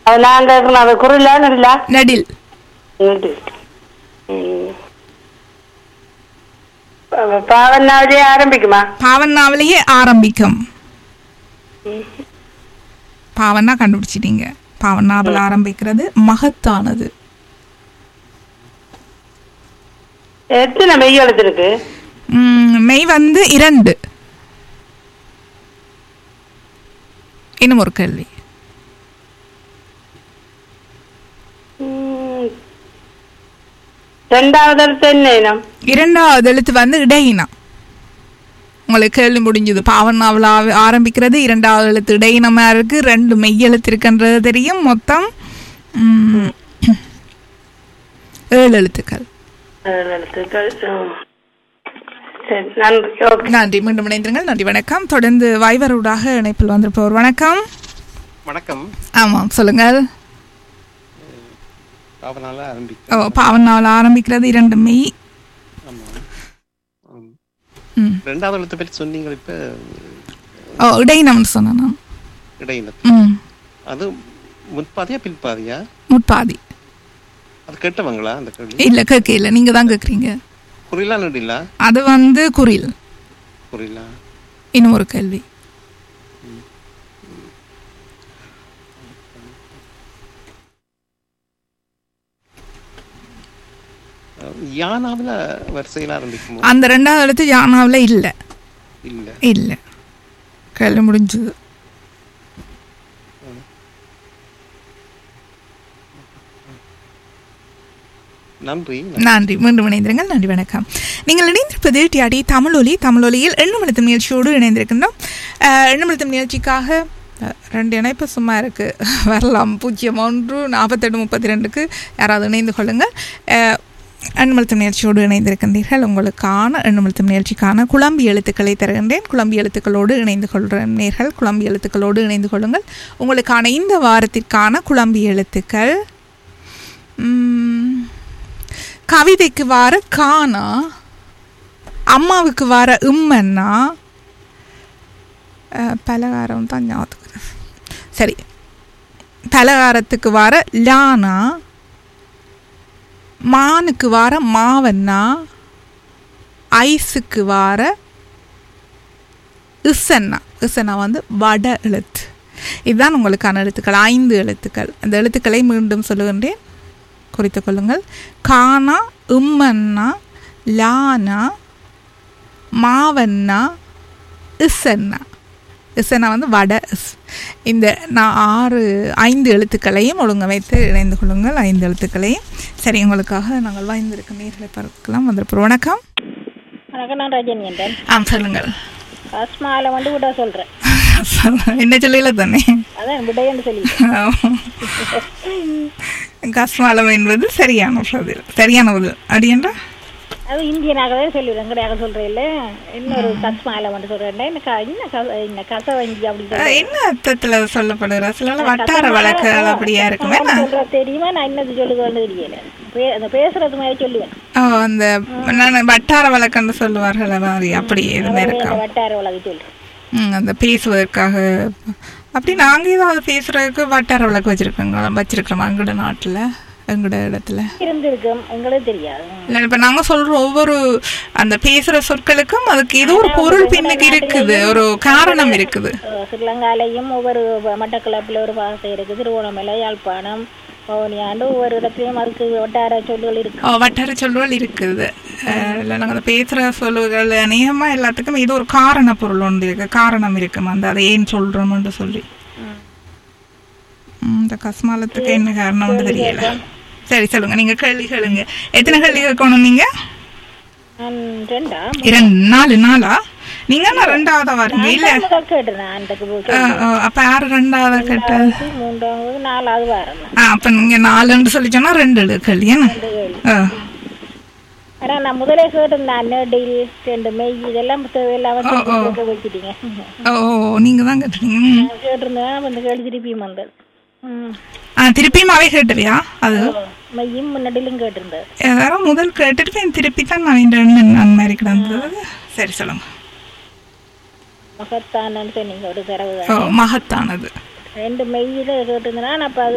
அது நான் கேட்கணும் அது குரலா நடிலா நடில் நடி ம். ப- பாவனாவிலே ஆரம்பிக்குமா பாவன்னாவிலேயே ஆரம்பிக்கும் பாவன்னா கண்டுபிடிச்சிட்டீங்க பாவன்னாவில் ஆரம்பிக்கிறது மகத்தானது எத்தனை மெய் எழுத்து இருக்கு ம், மெய் வந்து இரண்டு இன்னும் ஒரு கேள்வி ம். ரெண்டாவது எழுத்து என்ன இனம் இரண்டாவது எழுத்து வந்து இடையினம் உங்களுக்கு கேள்வி முடிஞ்சது பாவனாவில் ஆரம்பிக்கிறது இரண்டாவது எழுத்து இடையினமா இருக்கு ரெண்டு மெய் எழுத்து இருக்குன்றது தெரியும் மொத்தம் ம், ஏழு எழுத்துக்கள் ஏழு எழுத்துக்கள் ம். சரி நன்றி ஓகே நன்றி மீண்டும் இணைந்திருங்கள் நன்றி வணக்கம் தொடர்ந்து வைவரூடாக இணைப்பில் வந்திருப்பவர் வணக்கம் வணக்கம் ஆமாம் சொல்லுங்கள் பாவனால ஆரம்பி ஓ பாவனால் ஆரம்பிக்கிறது இரண்டு மெய் ம். ரெண்டாவது எழுத்தை பற்றி சொன்னீங்க இப்ப ஓ இடையினம்னு சொன்னேன் நான் இடையில ம் அது முற்பாதியா பிற்பாதியா முற்பாதி அது கேட்டவங்களா அந்த கேள்வி இல்லை கேட்க இல்லை நீங்கள் தான் கேட்குறீங்க குறிலா நடிலா அது வந்து குரில் குறிலா இன்னும் ஒரு கேள்வி யானாவில் வரிசையில் ஆரம்பிக்குமோ அந்த ரெண்டாவது எழுத்து யானாவில் இல்லை இல்ல இல்லை கேள்வி முடிஞ்சது நன்றி நன்றி மீண்டும் இணைந்திருங்கள் நன்றி வணக்கம் நீங்கள் இணைந்திருப்பது டிஆடி தமிழொலி தமிழொலியில் எண்ணமிழுத்தம் நிகழ்ச்சியோடு இணைந்திருக்கின்றோம் அஹ், எண்ணமிழுத்தம் நிகழ்ச்சிக்காக அஹ், ரெண்டு இணைப்பு சும்மா இருக்குது வரலாம் பூஜ்ஜியம் ஒன்று நாற்பத்தெட்டு முப்பத்தி ரெண்டுக்கு யாராவது இணைந்து கொள்ளுங்கள் அஹ், எண்ணமிழுத்தம் நிகழ்ச்சியோடு இணைந்திருக்கின்றீர்கள் உங்களுக்கான எண்ணமிழுத்தம் நிகழ்ச்சிக்கான குழம்பி எழுத்துக்களை தருகின்றேன் குழம்பி எழுத்துக்களோடு இணைந்து கொள்கிறீர்கள் குழம்பி எழுத்துக்களோடு இணைந்து கொள்ளுங்கள் உங்களுக்கான இந்த வாரத்திற்கான குழம்பி எழுத்துக்கள் உம், கவிதைக்கு வார கானா அம்மாவுக்கு வர இம்மன்னா அஹ், பலகாரம் தான் ஞாபகத்துக்கு வருது. சரி பலகாரத்துக்கு வர லானா மானுக்கு வர மாவன்னா ஐஸுக்கு வர இசன்னா இசன்னா வந்து வட எழுத்து இதுதான் உங்களுக்கான எழுத்துக்கள் ஐந்து எழுத்துக்கள் அந்த எழுத்துக்களை மீண்டும் சொல்லுகின்றேன் குறித்து கொள்ளுங்கள் கானா உம்மன்னா லானா மாவன்னா இசன்னா இசன்னா வந்து வட இஸ் இந்த நான் ஆறு ஐந்து எழுத்துக்களையும் ஒழுங்க வைத்து இணைந்து கொள்ளுங்கள் ஐந்து எழுத்துக்களையும் சரி உங்களுக்காக நாங்கள் வாய்ந்திருக்கும் நேர்களை பார்க்கலாம் வந்திருப்போம் வணக்கம் வணக்கம் நான் ரஜினி என்றேன் ஆ சொல்லுங்கள் அஸ்மால வந்து விட சொல்றேன் என்ன சொல்லல தானே அதான் விடையன்னு சொல்லி கஸ்மாலம் என்பது சரியான பதில் சரியான பதில் அப்படி என்றா அது இந்தியனாகவே சொல்லிவிடுறேன் கிடையாக சொல்றேன் இல்ல இன்னொரு கஸ்மால வந்து சொல்றேன் என்ன க- என்ன க- என்ன கசவஞ்சி அப்படி அஹ், சொல்றேன் என்ன அர்த்தத்துல சொல்லப்படுற சில வட்டார வழக்குகள் அப்படியா இருக்குமே நான் சொல்றது தெரியுமா நான் என்னது சொல்லுவேன்னு தெரியல பே- அந்த பேசுறது மாதிரி சொல்லுவேன் ஓ அந்த நான் வட்டார வழக்குன்னு சொல்லுவார்கள் மாதிரி அப்படி எதுவுமே இருக்கா இந்த வட்டார உலக சொல்றேன் ம், அந்த பேசுவதற்காக அப்படி நாங்கள் ஏதாவது பேசுறதுக்கு வட்டார வழக்கு வச்சிருக்கோங்க வச்சிருக்கிறோம் எங்களோட நாட்டில் எங்களோட இடத்துல இருந்திருக்கும் எங்களுக்கு தெரியாது இல்லை இப்போ நாங்கள் சொல்ற ஒவ்வொரு அந்த பேசுகிற சொற்களுக்கும் அதுக்கு ஏதோ ஒரு பொருள் பின்னுக்கு இருக்குது ஒரு காரணம் இருக்குது அஹ் ஸ்ரீலங்காலையும் ஒவ்வொரு மட்டக்களப்பில் ஒரு பாசை இருக்குது திருவோணமலை யாழ்ப்பாணம் பவனியாண்டு ஒவ்வொரு இடத்துலையும் அதுக்கு வட்டார சொல்லுகள் இருக்கு ஓ, வட்டார சொல்லுகள் இருக்குது அஹ், இல்லை நாங்கள் அந்த பேசுகிற சொல்லுகள் அநேகமாக எல்லாத்துக்கும் ஏதோ ஒரு காரண பொருள் ஒன்று இருக்கு காரணம் இருக்கும் அந்த அதை ஏன் சொல்கிறோம்னு சொல்லி ம், இந்த கஸ்மாலத்துக்கு என்ன காரணம்னு தெரியல சரி சொல்லுங்க நீங்க கேள்வி கேளுங்க எத்தனை கேள்வி கேட்கணும் நீங்க நான் ரெண்டா இரண்டு நாலு நாளா நீங்க நான் ரெண்டாவதா வரீங்க இல்ல முதல் கேட்டேன் நான் அந்த அஹ், அஹ், அப்ப யாரு ரெண்டாவதா கேட்டது மூன்றாவது நாலாவது வாரம் ஆ, அப்ப நீங்க நாலுன்னு சொல்லி சொன்னா ரெண்டு எழு கேள்வி என்ன ஆ. ஆனா நான் முதலே கேட்டிருந்தேன் நெடில் ரெண்டு மெய் இதெல்லாம் தேவையில்லாம கேட்டு வச்சுட்டீங்க ஓ ஓ, நீங்க தான் கேட்டீங்க ம். நான் கேட்டிருந்தேன் வந்து கேள்வி திருப்பியும் வந்தது ம். ஆ திருப்பியுமாவே கேட்டுவியா அது மெய்யும் நெடிலும் கேட்டிருந்தது யாரும் முதல் கேட்டுட்டு பின் திருப்பி தான் நான் இந்த எண்ணம் அந்த மாதிரி கிடந்தது சரி சொல்லுங்க மகத்தானன்னு சொன்னீங்க ஒரு தடவை ஓ மகத்தானது ரெண்டு மெய்யில கேட்டிருந்தேன் அப்ப அது